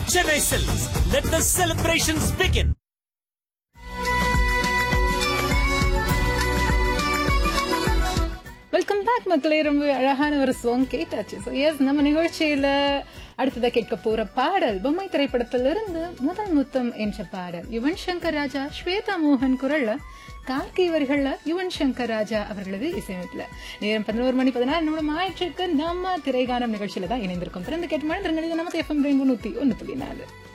Chennai Silks. Let the celebrations begin. Welcome back மக்களே ரொம்ப அழகான ஒரு சாங் கேட்டாச்சு ஸோ எஸ் நம்ம நிகழ்ச்சியில அடுத்ததா கேட்க போற பாடல் பொம்மை திரைப்படத்திலிருந்து முதல் முத்தம் என்ற பாடல் யுவன் சங்கர் ராஜா ஸ்வேதா மோகன் குரல்ல கார்கி வரிகள்ல யுவன் சங்கர் ராஜா அவர்களது இசையமைப்புல நேரம் பதினோரு மணி பதினாறு நிமிடம் ஆயிற்றுக்கு நம்ம திரைகானம் நிகழ்ச்சியில தான் இணைந்திருக்கோம் திறந்து கேட்டு மழை நம்ம எஃப்எம் ரெண்டு நூத்தி ஒன்னு புள்ளி நாலு